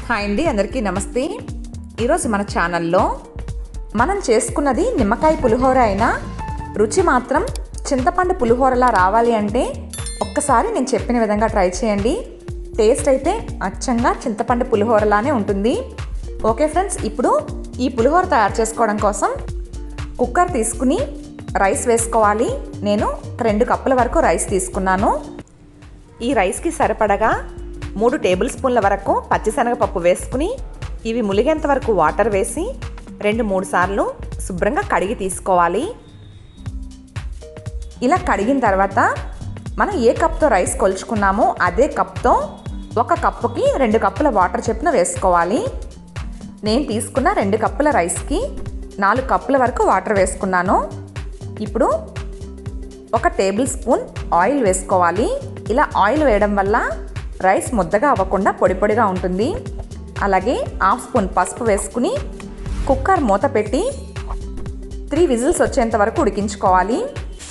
hi అండి అందరికీ నమస్తే ఈరోజు మన ఛానల్లో మనం చేసుకున్నది నిమ్మకాయ పులిహోర అయినా రుచి మాత్రం చింతపండు పులిహోరలా రావాలి అంటే ఒక్కసారి నేను చెప్పిన విధంగా ట్రై చేయండి టేస్ట్ అయితే అచ్చంగా చింతపండు పులిహోరలానే ఉంటుంది ఓకే ఫ్రెండ్స్ ఇప్పుడు ఈ పులిహోర తయారు చేసుకోవడం కోసం కుక్కర్ తీసుకుని రైస్ వేసుకోవాలి నేను రెండు కప్పుల వరకు రైస్ తీసుకున్నాను ఈ రైస్కి సరిపడగా మూడు టేబుల్ స్పూన్ల వరకు పచ్చిశనగపప్పు వేసుకుని ఇవి ములిగేంత వరకు వాటర్ వేసి రెండు మూడు సార్లు శుభ్రంగా కడిగి తీసుకోవాలి ఇలా కడిగిన తర్వాత మనం ఏ కప్తో రైస్ కొలుచుకున్నామో అదే కప్తో ఒక కప్పుకి రెండు కప్పుల వాటర్ చొప్పున వేసుకోవాలి నేను తీసుకున్న రెండు కప్పుల రైస్కి నాలుగు కప్పుల వరకు వాటర్ వేసుకున్నాను ఇప్పుడు ఒక టేబుల్ స్పూన్ ఆయిల్ వేసుకోవాలి ఇలా ఆయిల్ వేయడం వల్ల రైస్ ముద్దగా అవ్వకుండా పొడి పొడిగా ఉంటుంది అలాగే హాఫ్ స్పూన్ పసుపు వేసుకుని కుక్కర్ మూత పెట్టి త్రీ విజిల్స్ వచ్చేంత వరకు ఉడికించుకోవాలి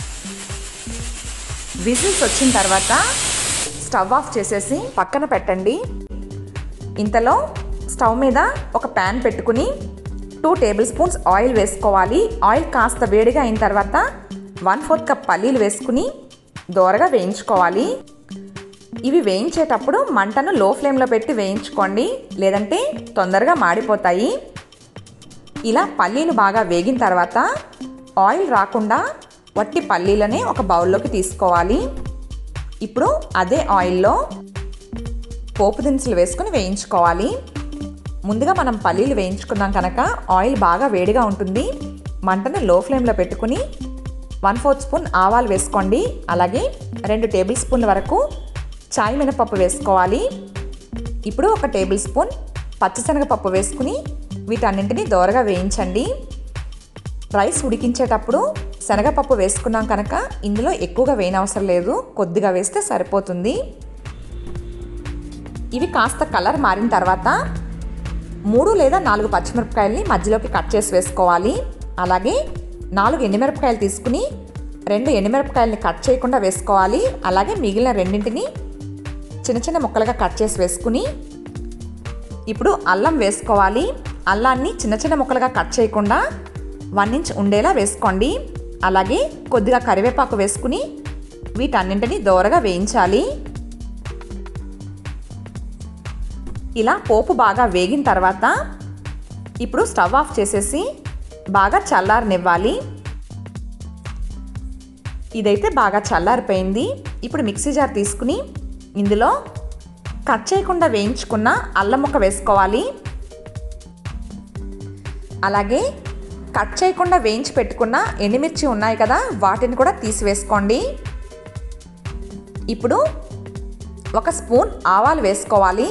విజిల్స్ వచ్చిన తర్వాత స్టవ్ ఆఫ్ చేసేసి పక్కన పెట్టండి ఇంతలో స్టవ్ మీద ఒక ప్యాన్ పెట్టుకుని టూ టేబుల్ స్పూన్స్ ఆయిల్ వేసుకోవాలి ఆయిల్ కాస్త వేడిగా అయిన తర్వాత వన్ ఫోర్త్ కప్ పల్లీలు వేసుకుని దోరగా వేయించుకోవాలి ఇవి వేయించేటప్పుడు మంటను లో ఫ్లేమ్లో పెట్టి వేయించుకోండి లేదంటే తొందరగా మాడిపోతాయి ఇలా పల్లీలు బాగా వేగిన తర్వాత ఆయిల్ రాకుండా వట్టి పల్లీలనే ఒక బౌల్లోకి తీసుకోవాలి ఇప్పుడు అదే ఆయిల్లో పోపు దినుసులు వేసుకుని వేయించుకోవాలి ముందుగా మనం పల్లీలు వేయించుకున్నాం కనుక ఆయిల్ బాగా వేడిగా ఉంటుంది మంటను లో ఫ్లేమ్లో పెట్టుకుని వన్ ఫోర్త్ స్పూన్ ఆవాలు వేసుకోండి అలాగే రెండు టేబుల్ స్పూన్ల వరకు చాయ్ మినపప్పు వేసుకోవాలి ఇప్పుడు ఒక టేబుల్ స్పూన్ పచ్చిశనగపప్పు వేసుకుని వీటన్నింటినీ దోరగా వేయించండి రైస్ ఉడికించేటప్పుడు శనగపప్పు వేసుకున్నాం కనుక ఇందులో ఎక్కువగా వేయనవసరం లేదు కొద్దిగా వేస్తే సరిపోతుంది ఇవి కాస్త కలర్ మారిన తర్వాత మూడు లేదా నాలుగు పచ్చిమిరపకాయల్ని మధ్యలోకి కట్ చేసి వేసుకోవాలి అలాగే నాలుగు ఎండుమిరపకాయలు తీసుకుని రెండు ఎండుమిరపకాయలని కట్ చేయకుండా వేసుకోవాలి అలాగే మిగిలిన రెండింటిని చిన్న చిన్న ముక్కలుగా కట్ చేసి వేసుకుని ఇప్పుడు అల్లం వేసుకోవాలి అల్లాన్ని చిన్న చిన్న ముక్కలుగా కట్ చేయకుండా వన్ ఇంచ్ ఉండేలా వేసుకోండి అలాగే కొద్దిగా కరివేపాకు వేసుకుని వీటన్నింటినీ దోరగా వేయించాలి ఇలా పోపు బాగా వేగిన తర్వాత ఇప్పుడు స్టవ్ ఆఫ్ చేసేసి బాగా చల్లారనివ్వాలి ఇదైతే బాగా చల్లారిపోయింది ఇప్పుడు మిక్సీ జార్ తీసుకుని ఇందులో కట్ చేయకుండా వేయించుకున్న అల్లం ముక్క వేసుకోవాలి అలాగే కట్ చేయకుండా వేయించి పెట్టుకున్న ఎండుమిర్చి ఉన్నాయి కదా వాటిని కూడా తీసివేసుకోండి ఇప్పుడు ఒక స్పూన్ ఆవాలు వేసుకోవాలి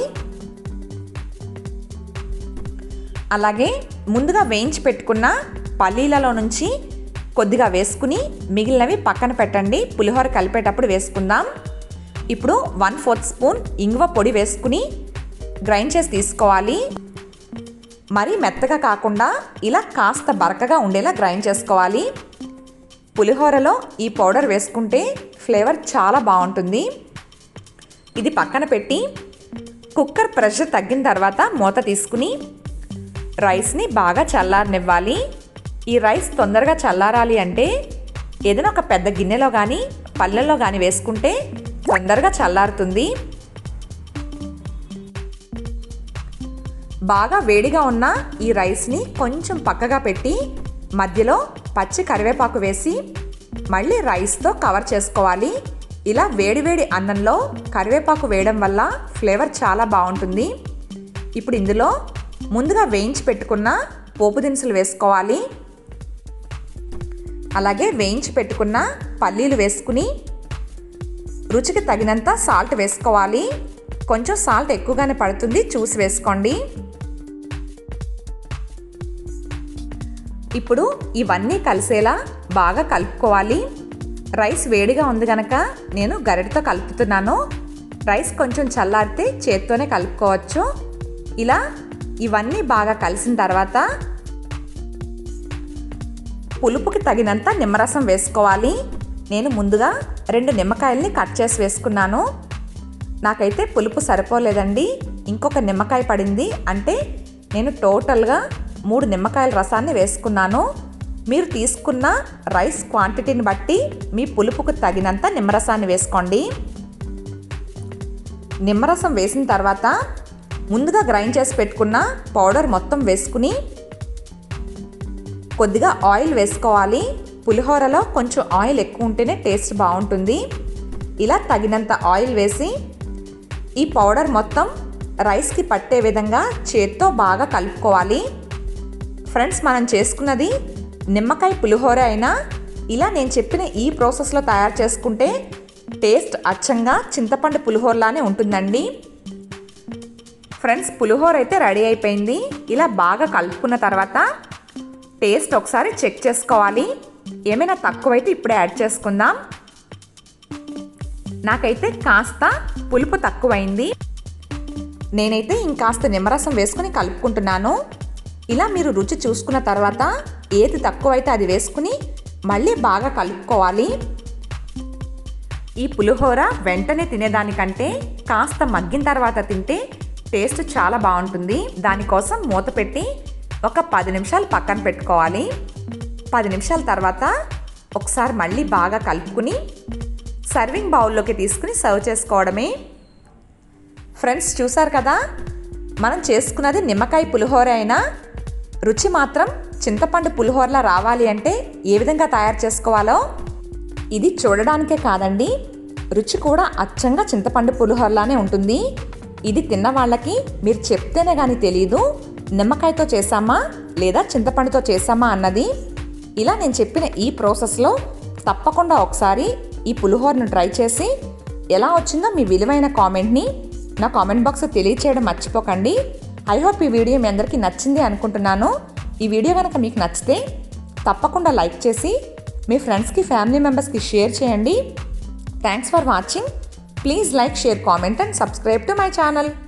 అలాగే ముందుగా వేయించి పెట్టుకున్న పల్లీలలో నుంచి కొద్దిగా వేసుకుని మిగిలినవి పక్కన పెట్టండి పులిహోర కలిపేటప్పుడు వేసుకుందాం ఇప్పుడు వన్ ఫోర్త్ స్పూన్ ఇంగువ పొడి వేసుకుని గ్రైండ్ చేసి తీసుకోవాలి మరీ మెత్తగా కాకుండా ఇలా కాస్త బరకగా ఉండేలా గ్రైండ్ చేసుకోవాలి పులిహోరలో ఈ పౌడర్ వేసుకుంటే ఫ్లేవర్ చాలా బాగుంటుంది ఇది పక్కన పెట్టి కుక్కర్ ప్రెషర్ తగ్గిన తర్వాత మూత తీసుకుని రైస్ని బాగా చల్లారనివ్వాలి ఈ రైస్ తొందరగా చల్లారాలి అంటే ఏదైనా ఒక పెద్ద గిన్నెలో కానీ పళ్ళెల్లో కానీ వేసుకుంటే తొందరగా చల్లారుతుంది బాగా వేడిగా ఉన్న ఈ రైస్ని కొంచెం పక్కగా పెట్టి మధ్యలో పచ్చి కరివేపాకు వేసి మళ్ళీ రైస్తో కవర్ చేసుకోవాలి ఇలా వేడివేడి అన్నంలో కరివేపాకు వేయడం వల్ల ఫ్లేవర్ చాలా బాగుంటుంది ఇప్పుడు ఇందులో ముందుగా వేయించి పెట్టుకున్న పోపు దినుసులు వేసుకోవాలి అలాగే వేయించి పెట్టుకున్న పల్లీలు వేసుకుని రుచికి తగినంత సాల్ట్ వేసుకోవాలి కొంచెం సాల్ట్ ఎక్కువగానే పడుతుంది చూసి వేసుకోండి ఇప్పుడు ఇవన్నీ కలిసేలా బాగా కలుపుకోవాలి రైస్ వేడిగా ఉంది కనుక నేను గరిటతో కలుపుతున్నాను రైస్ కొంచెం చల్లారితే చేత్తోనే కలుపుకోవచ్చు ఇలా ఇవన్నీ బాగా కలిసిన తర్వాత పులుపుకి తగినంత నిమ్మరసం వేసుకోవాలి నేను ముందుగా రెండు నిమ్మకాయల్ని కట్ చేసి వేసుకున్నాను నాకైతే పులుపు సరిపోలేదండి ఇంకొక నిమ్మకాయ పడింది అంటే నేను టోటల్గా మూడు నిమ్మకాయల రసాన్ని వేసుకున్నాను మీరు తీసుకున్న రైస్ క్వాంటిటీని బట్టి మీ పులుపుకు తగినంత నిమ్మరసాన్ని వేసుకోండి నిమ్మరసం వేసిన తర్వాత ముందుగా గ్రైండ్ చేసి పెట్టుకున్న పౌడర్ మొత్తం వేసుకుని కొద్దిగా ఆయిల్ వేసుకోవాలి పులిహోరలో కొంచెం ఆయిల్ ఎక్కువ ఉంటేనే టేస్ట్ బాగుంటుంది ఇలా తగినంత ఆయిల్ వేసి ఈ పౌడర్ మొత్తం రైస్కి పట్టే విధంగా చేత్తో బాగా కలుపుకోవాలి ఫ్రెండ్స్ మనం చేసుకున్నది నిమ్మకాయ పులిహోర అయినా ఇలా నేను చెప్పిన ఈ ప్రాసెస్లో తయారు చేసుకుంటే టేస్ట్ అచ్చంగా చింతపండు పులిహోరలానే ఉంటుందండి ఫ్రెండ్స్ పులిహోర అయితే రెడీ అయిపోయింది ఇలా బాగా కలుపుకున్న తర్వాత టేస్ట్ ఒకసారి చెక్ చేసుకోవాలి ఏమైనా తక్కువైతే ఇప్పుడే యాడ్ చేసుకుందాం నాకైతే కాస్త పులుపు తక్కువైంది నేనైతే ఇంకాస్త నిమ్మరసం వేసుకుని కలుపుకుంటున్నాను ఇలా మీరు రుచి చూసుకున్న తర్వాత ఏది తక్కువైతే అది వేసుకుని మళ్ళీ బాగా కలుపుకోవాలి ఈ పులిహోర వెంటనే తినేదానికంటే కాస్త మగ్గిన తర్వాత తింటే టేస్ట్ చాలా బాగుంటుంది దానికోసం మూత పెట్టి ఒక పది నిమిషాలు పక్కన పెట్టుకోవాలి పది నిమిషాల తర్వాత ఒకసారి మళ్ళీ బాగా కలుపుకుని సర్వింగ్ బౌల్లోకి తీసుకుని సర్వ్ చేసుకోవడమే ఫ్రెండ్స్ చూసారు కదా మనం చేసుకున్నది నిమ్మకాయ పులిహోర అయినా రుచి మాత్రం చింతపండు పులిహోరలా రావాలి అంటే ఏ విధంగా తయారు చేసుకోవాలో ఇది చూడడానికే కాదండి రుచి కూడా అచ్చంగా చింతపండు పులిహోరలానే ఉంటుంది ఇది తిన్న వాళ్ళకి మీరు చెప్తేనే కానీ తెలియదు నిమ్మకాయతో చేసామా లేదా చింతపండుతో చేసామా అన్నది ఇలా నేను చెప్పిన ఈ ప్రాసెస్లో తప్పకుండా ఒకసారి ఈ పులిహోరను ట్రై చేసి ఎలా వచ్చిందో మీ విలువైన కామెంట్ని నా కామెంట్ బాక్స్ తెలియచేయడం మర్చిపోకండి ఐ హోప్ ఈ వీడియో మీ అందరికీ నచ్చింది అనుకుంటున్నాను ఈ వీడియో కనుక మీకు నచ్చితే తప్పకుండా లైక్ చేసి మీ ఫ్రెండ్స్కి ఫ్యామిలీ మెంబర్స్కి షేర్ చేయండి thanks for watching please like share comment and subscribe to my channel